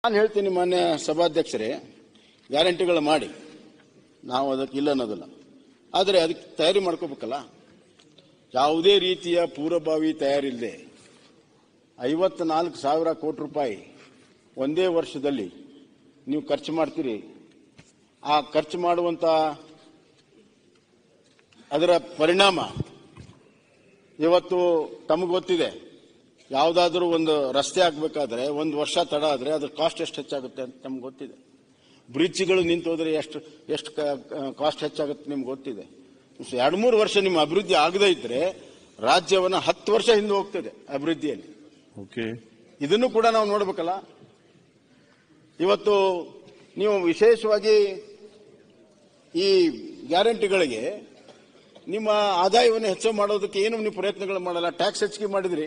ನಾನು ಹೇಳ್ತೀನಿ ಮಾನ್ಯ ಸಭಾಧ್ಯಕ್ಷರೇ ಗ್ಯಾರಂಟಿಗಳು ಮಾಡಿ ನಾವು ಅದಕ್ಕೆ ಇಲ್ಲ ಅನ್ನೋದಿಲ್ಲ ಆದರೆ ಅದಕ್ಕೆ ತಯಾರಿ ಮಾಡ್ಕೋಬೇಕಲ್ಲ ಯಾವುದೇ ರೀತಿಯ ಪೂರ್ವಭಾವಿ ತಯಾರಿಲ್ಲದೆ ಐವತ್ನಾಲ್ಕು ಸಾವಿರ ಕೋಟಿ ರೂಪಾಯಿ ಒಂದೇ ವರ್ಷದಲ್ಲಿ ನೀವು ಖರ್ಚು ಮಾಡ್ತೀರಿ ಆ ಖರ್ಚು ಮಾಡುವಂತ ಅದರ ಪರಿಣಾಮ ಇವತ್ತು ತಮಗೆ ಗೊತ್ತಿದೆ ಯಾವುದಾದ್ರೂ ಒಂದು ರಸ್ತೆ ಆಗಬೇಕಾದ್ರೆ ಒಂದು ವರ್ಷ ತಡ ಆದರೆ ಅದ್ರ ಕಾಸ್ಟ್ ಎಷ್ಟು ಹೆಚ್ಚಾಗುತ್ತೆ ಅಂತ ನಮ್ಗೆ ಗೊತ್ತಿದೆ ಬ್ರಿಡ್ಜ್ಗಳು ನಿಂತು ಹೋದ್ರೆ ಎಷ್ಟು ಎಷ್ಟು ಕಾಸ್ಟ್ ಹೆಚ್ಚಾಗುತ್ತೆ ನಿಮ್ಗೆ ಗೊತ್ತಿದೆ ಎರಡು ಮೂರು ವರ್ಷ ನಿಮ್ಮ ಅಭಿವೃದ್ಧಿ ಆಗದೇ ಇದ್ರೆ ರಾಜ್ಯವನ್ನು ಹತ್ತು ವರ್ಷ ಹಿಂದೆ ಹೋಗ್ತದೆ ಅಭಿವೃದ್ಧಿಯಲ್ಲಿ ಓಕೆ ಇದನ್ನು ಕೂಡ ನಾವು ನೋಡ್ಬೇಕಲ್ಲ ಇವತ್ತು ನೀವು ವಿಶೇಷವಾಗಿ ಈ ಗ್ಯಾರಂಟಿಗಳಿಗೆ ನಿಮ್ಮ ಆದಾಯವನ್ನು ಹೆಚ್ಚು ಮಾಡೋದಕ್ಕೆ ಏನು ನೀವು ಪ್ರಯತ್ನಗಳು ಮಾಡಲ್ಲ ಟ್ಯಾಕ್ಸ್ ಹೆಚ್ಚಿಗೆ ಮಾಡಿದ್ರಿ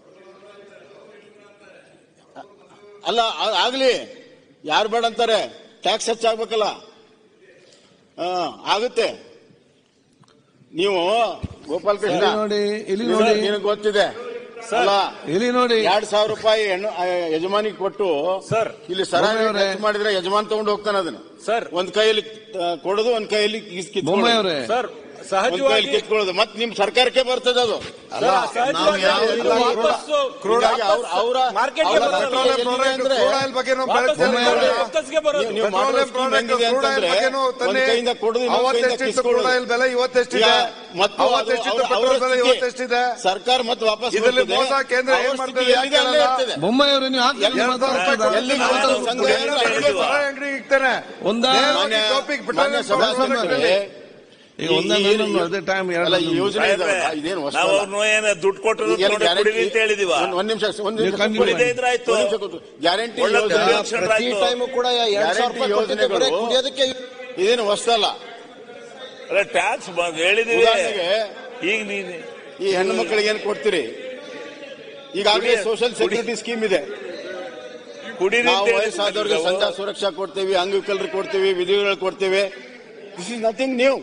ಅಲ್ಲ ಆ- ಆಗ್ಲಿ ಯಾರು ಬೇಡ ಅಂತಾರೆ ಟ್ಯಾಕ್ಸ್ ಹೆಚ್ಚಾಗ್ಬೇಕಲ್ಲ ಹಾ ಆಗುತ್ತೆ ನೀವು ಗೋಪಾಲ್ ಕೃಷ್ಣ ಇಲ್ಲಿ ನೋಡಿ, ಇಲ್ಲಿ ನೋಡಿ. ನಿನಗೆ ಗೊತ್ತಿದೆ ಅಲ್ಲ ಇಲ್ಲಿ ನೋಡಿ ಎರಡ್ ಸಾವಿರ ರೂಪಾಯಿ ಹೆಣ್ಣು ಆ, ಯಜಮಾನಿಗೆ ಕೊಟ್ಟು ಸರ್. ಇಲ್ಲಿ ಸರಾಗ ಬೊಮ್ಮಾಯಿ ಅವರೇ. ಖರ್ಚು ಮಾಡಿದ್ರೆ ಯಜಮಾನ್ ತಗೊಂಡು ಹೋಗ್ತಾನೆ ಅದನ್ನ ಸರ್. ಒಂದ್ ಕೈಯಲ್ಲಿ ಆ, ಕೊಡೋದು ಒಂದ್ ಕೈಯಲ್ಲಿ ಕಿಸ್- ಕಿತ್ಕೊಳ್ಳೋದು. ಬೊಮ್ಮಾಯಿ ಅವರೇ ಸರ್ ಒಂದ್ ಸಹಜವಾಗಿ ಕೈಯಲ್ಲಿ ಕಿತ್ಕೊಳ್ಳೋದು ಮತ್ತೆ ನಿಮ್ ಸರ್ಕಾರಕ್ಕೆ ಬರ್ತದೆ ಅದು ಸರ್, ಸಹಜವಾಗಿ ನಾವು ಯಾವ- ಇದು ವಾಪಸ್ಸು ಹೀಗಾಗಿ ಅವ್ರ- ಅವರ ಮಾರ್ಕೆಟ್ಗೆ ಅವರ ಬರ್ತದೆ. ಪೆಟ್ರೋಲ್ ಎಲ್ಲಿದೆ ಅಂದ್ರೆ ವಾಪಸ್ ಬೊಮ್ಮಾಯಿ ಅವರೇ. ವಾಪಸ್ಗೆ ಬರೋದು. ನೀವು- ನೀವು ಮಾಡೋ ಸ್ಕೀಮ್ ಹೆಂಗಿದೆ ಅಂತಂದ್ರೆ ಒಂದ್ ಕೈಯಿಂದ ಕೊಡೋದು ಇನ್ನೊಂದ್ ಕೈಯಿಂದ ಕಿಸ್ಕೊಳ್ಳೋದು. ಆಯಿಲ್ ಬೆಲೆ ಇವತ್ತೆಷ್ಟಿದೆ ಈಗ ಮತ್ತು ಅದು ಅವತ್ತೆಷ್ಟಿತ್ತು ಅವ್ರ- ಪೆಟ್ರೋಲ್ ಅವರ ಬೆಲೆ ಸ್ಥಿತಿ ಇವತ್ತೆಷ್ಟಿದೆ ಸರ್ಕಾರ ಮತ್ತೆ ವಾಪಸ್ ಇದರಲ್ಲಿ ಬರ್ತದೆ. ಮೋಸ ಕೇಂದ್ರ ಏನ್ ಅವ್ರ ಮಾಡ್ತದೆ? ಸ್ಥಿತಿ ಎಲ್ಲಿದೆ ಅಲ್ಲೇ ಯಾಕೆ ಇರ್ತದೆ. ಬೊಮ್ಮಾಯಿ ಅವರು ನೀವು ಹಾಕಿ ಎಲ್ಲಿ ಮಾತಾಡ್ತಿದ್ದೀರಾ? ಎಲ್ಲಿ ಮಾತಾಡ್ತಿದ್ದೀರಾ? ಮಾತಾಡೋ ಸಂಘ ಏನು ಹೇಳಿಲ್ವಾ? ಸರಳ ಅಂಗಡಿಗೆ ಇಕ್ತಾನೆ ಒಂದಾ ಮಾನ್ಯ ಟಾಪಿಕ್ ಮಾನ್ಯ ಸಭಾಧ್ಯಕ್ಷರೇ, ಈಗ ಒಂದೇ ಈ- ಈ- ಇನ್ನೊಂದು ಅದೇ ಟೈಮ್ ಅಲ್ಲ ಈ ಯೋಜನೆ ಇದಾವಲ್ಲ, ಇದೇನು ಹೊಸ ನಾವು ಅಲ್ಲ. ಅವ್ರನ್ನ ಏನ ದುಡ್ಡು ಕೊಟ್ಟರು ಈಗ ಏನು ಗ್ಯಾರಂಟಿ- ಕುಡಿಲಿ ಅಂತ ಹೇಳಿದೀವ ಒಂದ್- ಒಂದ್ ನಿಮಿಷ ಒಂದ್ ನೀವು ನಿಮಿಷ continue ಕೂತ್ಕೊಳ್ಳಿ. ಕುಡಿದೇ ಇದ್ರೆ ಆಯ್ತು. ಒಂದ್ ನಿಮಿಷ ಕೂತ್ಕೊಳ್ಳಿ. ಗ್ಯಾರಂಟಿ ಒಳ್ಳೆ ಯೋಜನೆ ದುಡ್ಡು ಪ್ರತಿ ಆಯ್ತು. ಟೈಮ್ ಕೂಡ ಎರಡ್ ಸಾವಿರ ರೂಪಾಯಿ ಕೊಡ್ತಿದ್ದೆ ಬರೀ ಯೋಜನೆಗಳು- ಕುಡಿಯೋದಕ್ಕೆ ಇದೇನು ಹೊಸದಲ್ಲ ಅಲ್ಲ ಟ್ಯಾಕ್ಸ್ ಹೇಳಿದೀವಿ ಉದಾಹರಣೆಗೆ ಈಗ ನೀನು ಈ ಹೆಣ್ಣು ಮಕ್ಕಳಿಗೆ ಏನು ಕೊಡ್ತೀರಿ ಈಗಾಗಲೇ ಕುಡಿ- ಸೋಷಿಯಲ್ ಸೆಕ್ಯೂರಿಟಿ ಸ್ಕೀಮ್ ಇದೆ ಕುಡೀರಿ ನಾವು ಅಂತ ವಯಸ್ಸಾದವ್ರಿಗೆ ಹೇಳಿದ್ವಿ ಸಂಧ್ಯಾ ನಾವು. ಸುರಕ್ಷಾ ಕೊಡ್ತೇವೆ ಅಂಗವಿಕಲರಿಗೆ ಕೊಡ್ತೇವೆ ವಿಧವೆಗಳು ಕೊಡ್ತೇವೆ ದಿಸ್ ಇಸ್ ನಥಿಂಗ್ ನ್ಯೂ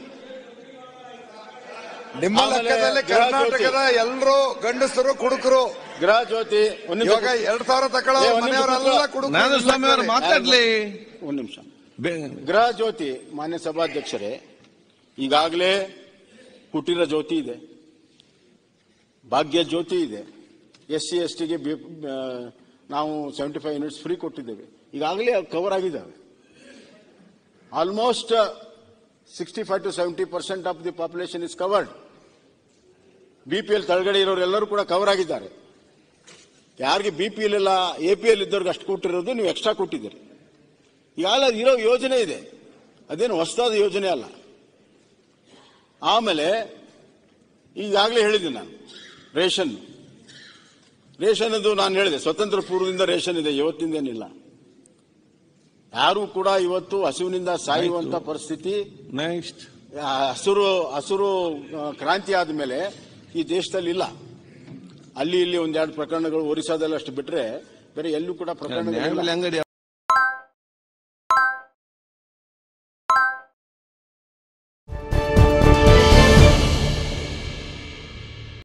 ನಿಮ್ಮ ಆಮೇಲೆ ಲೆಕ್ಕದಲ್ಲಿ ಗೃಹ ಕರ್ನಾಟಕದ ಎಲ್ಲರೂ ಗಂಡಸರು ಕುಡುಕರು ಗೃಹ ಜ್ಯೋತಿ ಒಂದ್ ನಿಮಿಷ ಇವಾಗ ಎರಡ್ ಸಾವಿರ ತಗೊಳ್ಳೋ ಏ, ಒಂದ್ ನಿಮಿಷ ಮನೆಯವರೆಲ್ಲ ಕುಡುಕರು ನಾನು ಸ್ವಾಮಿ ಅವರು ಮಾತಾಡ್ಲಿ ಒಂದ್ ನಿಮಿಷ ಬೆ- ಗೃಹ ಜ್ಯೋತಿ ಮಾನ್ಯ ಸಭಾಧ್ಯಕ್ಷರೇ ಈಗಾಗಲೇ ಕುಟೀರ ಜ್ಯೋತಿ ಇದೆ ಭಾಗ್ಯ ಜ್ಯೋತಿ ಇದೆ ಎಸ್ ಸಿ ಎಸ್ ಟಿಗೆ ನಾವು ಸೆವೆಂಟಿ ಫೈವ್ ಯೂನಿಟ್ಸ್ ಫ್ರೀ ಕೊಟ್ಟಿದ್ದೇವೆ ಈಗಾಗಲೇ ಕವರ್ ಆಗಿದ್ದಾವೆ almost sixty five to seventy percent of the population is covered B P L ತಳಗಡೆ ಇರೋರೆಲ್ಲರೂ ಕೂಡ ಕವರ್ ಆಗಿದ್ದಾರೆ ಯಾರಿಗೆ ಬಿ ಪಿ ಎಲ್ ಎಲ್ಲ ಎ ಪಿ ಎಲ್ ಇದ್ದವ್ರಿಗೆ ಅಷ್ಟು ಕೊಟ್ಟಿರೋದು ನೀವು ಎಕ್ಸ್ಟ್ರಾ ಕೊಟ್ಟಿದ್ದೀರಿ ಈಗಾಗಲೇ ಅದು ಇರೋ ಯೋಜನೆ ಇದೆ ಅದೇನು ಹೊಸದಾದ ಯೋಜನೆ ಅಲ್ಲ ಆಮೇಲೆ ಈಗಾಗಲೇ ಹೇಳಿದ್ದೀನಿ ನಾನು ರೇಷನ್ ರೇಷನ್ ಅದು ನಾನು ಹೇಳಿದೆ ಸ್ವತಂತ್ರ ಪೂರ್ವದಿಂದ ರೇಷನ್ ಇದೆ ಇವತ್ತಿಂದೇನಿಲ್ಲ ಯಾರು ಕೂಡ ಇವತ್ತು ಹಸಿವಿನಿಂದ ಸಾಯುವಂತ ಪರಿಸ್ಥಿತಿ ನೆಕ್ಸ್ಟ್ ಆ, ಹಸಿರು ಹಸಿರು ಆ, ಕ್ರಾಂತಿ ಆದಮೇಲೆ ಈ ದೇಶದಲ್ಲಿ ಇಲ್ಲ ಅಲ್ಲಿ ಇಲ್ಲಿ ಒಂದೆರಡು ಪ್ರಕರಣಗಳು ಒರಿಸ್ಸಾದಲ್ಲಿ ಅಷ್ಟು ಬಿಟ್ರೆ ಬೇರೆ ಎಲ್ಲೂ ಕೂಡ ಪ್ರಕರಣಗಳಿಲ್ಲ ನ್ಯಾಯಬೆಲೆ ಅಂಗಡಿ